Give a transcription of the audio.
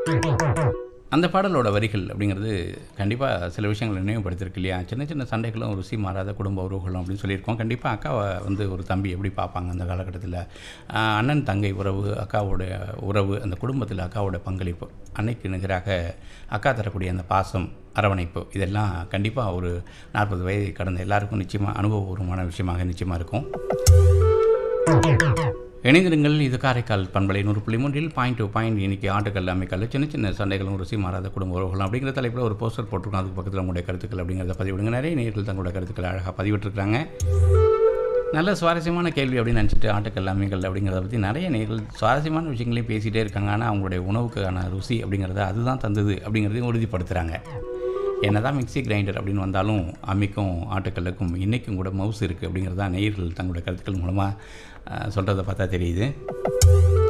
அந்த பாடலோட வரிகள் அப்படிங்கிறது கண்டிப்பாக சில விஷயங்களை நினைவுபடுத்திருக்கு இல்லையா சின்ன சின்ன சண்டைகளும் ருசி மாறாத குடும்ப உறவுகளும் அப்படின்னு சொல்லியிருக்கோம் கண்டிப்பாக அக்காவை வந்து ஒரு தம்பி எப்படி பார்ப்பாங்க அந்த காலகட்டத்தில் ஆஹ் அண்ணன் தங்கை உறவு அக்காவோட உறவு அந்த குடும்பத்தில் அக்காவோட பங்களிப்பு அன்னைக்கு நிகராக அக்கா தரக்கூடிய அந்த பாசம் அரவணைப்பு இதெல்லாம் கண்டிப்பாக ஒரு நாற்பது வயது கடந்த எல்லாருக்கும் நிச்சயமாக அனுபவபூர்வமான விஷயமாக நிச்சயமாக இருக்கும் இணைந்திருங்கள் இது காரைக்கால் பண்பலை நூறு புள்ளி மூன்றில் பாயிண்ட் டு பாயிண்ட் இன்னைக்கு ஆட்டுக்கல் அமைக்கல் சின்ன சின்ன சண்டைகளும் ருசி மாறாத குடும்ப உறவுகளும் அப்படிங்கிற தலைப்பில் ஒரு போஸ்டர் போட்டிருக்கோம் அதுக்கு பக்கத்தில் உங்களுடைய கருத்துக்கள் அப்படிங்கிறத பதிவிடுங்க நிறைய நேர்கள் தங்களுடைய கருத்துக்களை அழகாக பதிவிட்டிருக்கிறாங்க நல்ல சுவாரஸ்யமான கேள்வி அப்படின்னு நினச்சிட்டு ஆட்டுக்கல் அமைக்கல் அப்படிங்கிறத பற்றி நிறைய நேர்கள் சுவாரஸ்யமான விஷயங்களையும் பேசிகிட்டே இருக்காங்க ஆனால் அவங்களுடைய உணவுக்கான ருசி அப்படிங்கிறத அதுதான் தந்தது அப்படிங்கிறதையும் உறுதிப்படுத்துகிறாங்க என்னதான் மிக்ஸி கிரைண்டர் அப்படின்னு வந்தாலும் அம்மிக்கும் ஆட்டுக்கல்லுக்கும் இன்றைக்கும் கூட மவுஸ் இருக்குது அப்படிங்கிறதா நேயர்கள் தங்களுடைய கருத்துக்கள் மூலமாக சொல்கிறத பார்த்தா தெரியுது